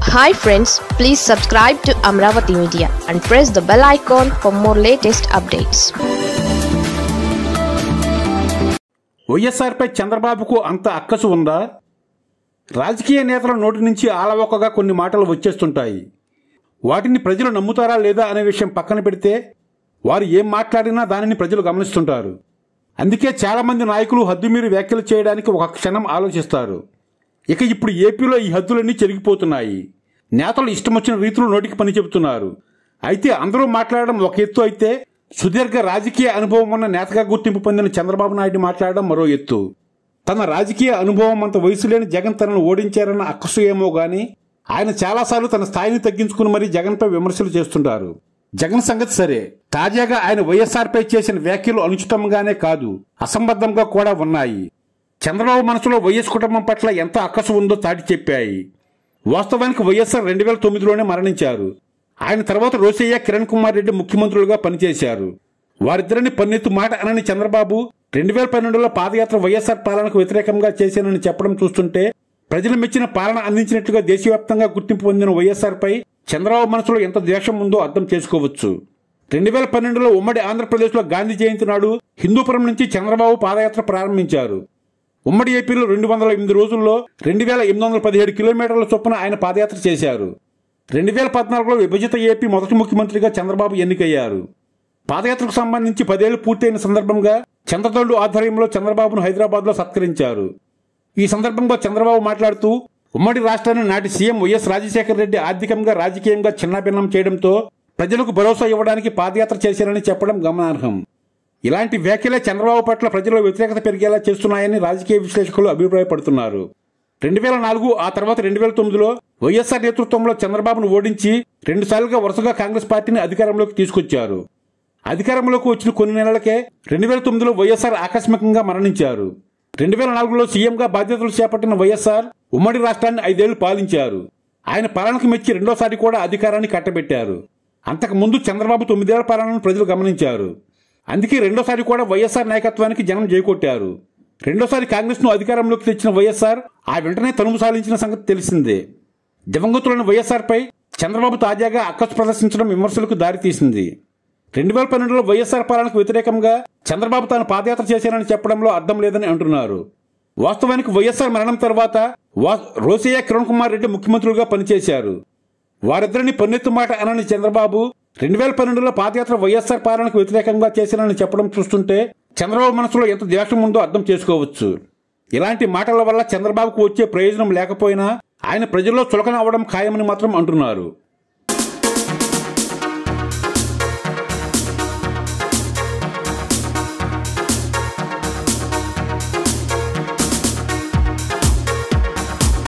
hi friends please subscribe to Amaravati media and press the bell icon for more latest updates వైఎస్ఆర్పై చంద్రబాబుకు అంత అక్కసు ఉందా రాజకీయ నేతల నోటి నుంచి ఆలవోకగా కొన్ని మాటలు వచ్చేస్తుంటాయి వాటిని ప్రజలు నమ్ముతారా లేదా అనే విషయం పక్కన పెడితే వారు ఏం మాట్లాడినా దానిని ప్రజలు గమనిస్తుంటారు అందుకే చాలామంది నాయకులు హద్దుమీరి వ్యాఖ్యలు చేయడానికి ఒక క్షణం ఆలోచిస్తారు ఇక ఇప్పుడు ఏపీలో ఈ హద్దులన్నీ చెరిగిపోతున్నాయి నేతలు ఇష్టం వచ్చిన రీతిలో నోటికి పని చెబుతున్నారు అయితే అందరూ మాట్లాడడం ఒక ఎత్తు అయితే సుదీర్ఘ రాజకీయ అనుభవం ఉన్న నేతగా గుర్తింపు పొందిన చంద్రబాబు నాయుడు మాట్లాడడం మరో ఎత్తు తన రాజకీయ అనుభవం అంత వయసు లేని జగన్ తనను ఓడించారన్న అక్కసు ఏమో గాని ఆయన చాలాసార్లు తన స్థాయిని తగ్గించుకుని మరీ జగన్పై విమర్శలు చేస్తుంటారు జగన్ సంగతి సరే తాజాగా ఆయన వైఎస్ఆర్పై చేసిన వ్యాఖ్యలు అనుచితంగానే కాదు అసంబద్ధంగా కూడా ఉన్నాయి చంద్రబాబు మనసులో వైఎస్ కుటుంబం పట్ల ఎంత అక్కసు ఉందో చాటి చెప్పాయి వాస్తవానికి వైఎస్ఆర్ రెండు వేల తొమ్మిదిలోనే మరణించారు ఆయన తర్వాత రోసయ్య కిరణ్ కుమార్ రెడ్డి ముఖ్యమంత్రులుగా పనిచేశారు వారిద్దరిని పన్నెత్తు మాట అనని చంద్రబాబు రెండు వేల పన్నెండులో పాదయాత్ర వైఎస్ఆర్ పాలనకు వ్యతిరేకంగా చేశానని చెప్పడం చూస్తుంటే ప్రజలు మెచ్చిన పాలన అందించినట్లుగా దేశవ్యాప్తంగా గుర్తింపు పొందిన వైఎస్ఆర్పై చంద్రబాబు మనసులో ఎంత ద్వేషం ఉందో అర్థం చేసుకోవచ్చు రెండు వేల పన్నెండులో ఉమ్మడి ఆంధ్రప్రదేశ్లో గాంధీ జయంతి నాడు హిందూపురం నుంచి చంద్రబాబు పాదయాత్ర ప్రారంభించారు ఉమ్మడి ఏపీలో రెండు వందల ఎనిమిది రోజుల్లో రెండు వేల ఎనిమిది వందల పదిహేడు కిలోమీటర్ల చొప్పున ఆయన పాదయాత్ర చేశారు రెండు వేల పద్నాలుగులో విభజిత ఏపీ మొదటి ముఖ్యమంత్రిగా చంద్రబాబు ఎన్నికయ్యారు పాదయాత్రకు సంబంధించి పదేళ్లు పూర్తయిన సందర్భంగా చంద్రదొండు ఆధ్వర్యంలో చంద్రబాబును హైదరాబాద్లో సత్కరించారు ఈ సందర్భంగా చంద్రబాబు మాట్లాడుతూ ఉమ్మడి రాష్ట్రాన్ని నాటి సీఎం వైఎస్ రాజశేఖర రెడ్డి ఆర్థికంగా రాజకీయంగా చిన్నాభిన్నం చేయడంతో ప్రజలకు భరోసా ఇవ్వడానికి పాదయాత్ర చేశారని చెప్పడం గమనార్హం ఇలాంటి వ్యాఖ్యలే చంద్రబాబు పట్ల ప్రజల్లో వ్యతిరేకత పెరిగేలా చేస్తున్నాయని రాజకీయ విశ్లేషకులు అభిప్రాయపడుతున్నారు రెండు వేల నాలుగు ఆ తర్వాత రెండు వేల తొమ్మిదిలో వైఎస్ఆర్ నేతృత్వంలో చంద్రబాబును ఓడించి రెండుసార్లుగా వరుసగా కాంగ్రెస్ పార్టీని అధికారంలోకి తీసుకొచ్చారు అధికారంలోకి వచ్చిన కొన్ని నెలలకే రెండు వేల తొమ్మిదిలో వైఎస్ఆర్ ఆకస్మికంగా మరణించారు రెండు వేల నాలుగులో సీఎంగా బాధ్యతలు చేపట్టిన వైఎస్ఆర్ ఉమ్మడి రాష్ట్రాన్ని ఐదేళ్లు పాలించారు ఆయన పాలనకు మెచ్చి రెండోసారి కూడా అధికారాన్ని కట్టబెట్టారు అంతకు ముందు చంద్రబాబు తొమ్మిదేళ్ల పాలనను ప్రజలు గమనించారు అందుకే రెండోసారి కూడా వైఎస్ఆర్ నాయకత్వానికి జనం జైకొట్టారు రెండోసారి కాంగ్రెస్ ను అధికారంలోకి తెచ్చిన వైఎస్ఆర్ ఆ వెంటనే తనుము సాధించిన సంగతి తెలిసిందే దివంగతులైన వైఎస్ఆర్పై చంద్రబాబు తాజాగా అక్కసు ప్రదర్శించడం విమర్శలకు దారితీసింది రెండు వేల పన్నెండులో వైఎస్ఆర్ పాలనకు వ్యతిరేకంగా చంద్రబాబు తాను పాదయాత్ర చేశానని చెప్పడంలో అర్థం లేదని అంటున్నారు వాస్తవానికి వైఎస్ఆర్ మరణం తర్వాత వా- రోసయ్య కిరణ్ కుమార్ రెడ్డి ముఖ్యమంత్రులుగా పనిచేశారు వారిద్దరిని పన్నెత్తు మాట అనని చంద్రబాబు రెండు వేల పన్నెండులో పాదయాత్ర వైఎస్ఆర్ పాలనకు వ్యతిరేకంగా చేశానని చెప్పడం చూస్తుంటే చంద్రబాబు మనసులో ఎంత ద్వేషం ఉందో అర్థం చేసుకోవచ్చు ఇలాంటి మాటల వల్ల చంద్రబాబుకు వచ్చే ప్రయోజనం లేకపోయినా ఆయన ప్రజల్లో చులకన అవ్వడం ఖాయమని మాత్రం అంటున్నారు